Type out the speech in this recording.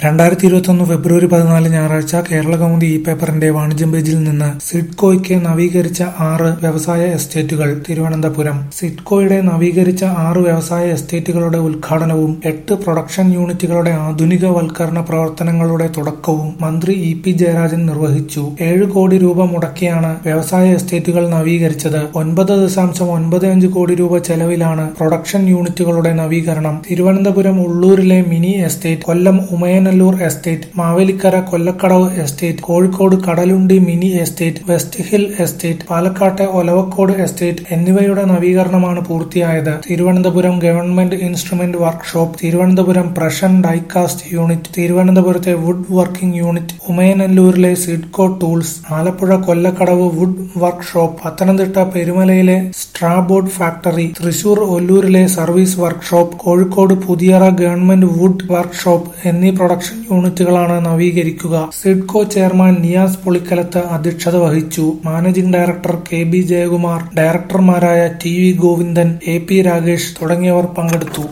രണ്ടായിരത്തി ഇരുപത്തൊന്ന് ഫെബ്രുവരി പതിനാല് ഞായറാഴ്ച കേരളകൗമുദി ഇ പേപ്പറിന്റെ വാണിജ്യം പേജിൽ നിന്ന് സിഡ്കോയ്ക്ക് നവീകരിച്ച ആറ് വ്യവസായ എസ്റ്റേറ്റുകൾ തിരുവനന്തപുരം സിഡ്കോയുടെ നവീകരിച്ച ആറ് വ്യവസായ എസ്റ്റേറ്റുകളുടെ ഉദ്ഘാടനവും എട്ട് പ്രൊഡക്ഷൻ യൂണിറ്റുകളുടെ ആധുനികവൽക്കരണ പ്രവർത്തനങ്ങളുടെ തുടക്കവും മന്ത്രി ഇ പി ജയരാജൻ നിർവഹിച്ചു ഏഴ് കോടി രൂപ മുടക്കിയാണ് വ്യവസായ എസ്റ്റേറ്റുകൾ നവീകരിച്ചത് ഒൻപത് ദശാംശം ഒൻപത് അഞ്ച് കോടി രൂപ ചെലവിലാണ് പ്രൊഡക്ഷൻ യൂണിറ്റുകളുടെ നവീകരണം തിരുവനന്തപുരം ഉള്ളൂരിലെ mini estate Kollam Umayanallur estate Mavelikkara Kollakadavu estate Kozhikode Kadalundi mini estate west hill estate പാലക്കാട്ടെ ഒലവക്കോട് എസ്റ്റേറ്റ് എന്നിവയുടെ നവീകരണമാണ് പൂർത്തിയായത് Thiruvananthapuram government instrument workshop Thiruvananthapuram precision die cast unit തിരുവനന്തപുരത്തെ വുഡ് വർക്കിംഗ് യൂണിറ്റ് ഉമയനല്ലൂരിലെ SIDCO tools Alappuzha Kollakadavu wood workshop Pathanamthitta പെരുമലയിലെ സ്ട്രാബോർഡ് ഫാക്ടറി തൃശൂർ ഒല്ലൂരിലെ service workshop Kozhikode Puthiyara government wood workshop എന്നീ പ്രൊഡക്ഷൻ യൂണിറ്റുകളാണ് നവീകരിക്കുക സിഡ്കോ ചെയർമാൻ നിയാസ് പുളിക്കലത്ത് അധ്യക്ഷത വഹിച്ചു managing director K B Jayakumar ഡയറക്ടർമാരായ T V Govindan A P Ragesh തുടങ്ങിയവർ പങ്കെടുത്തു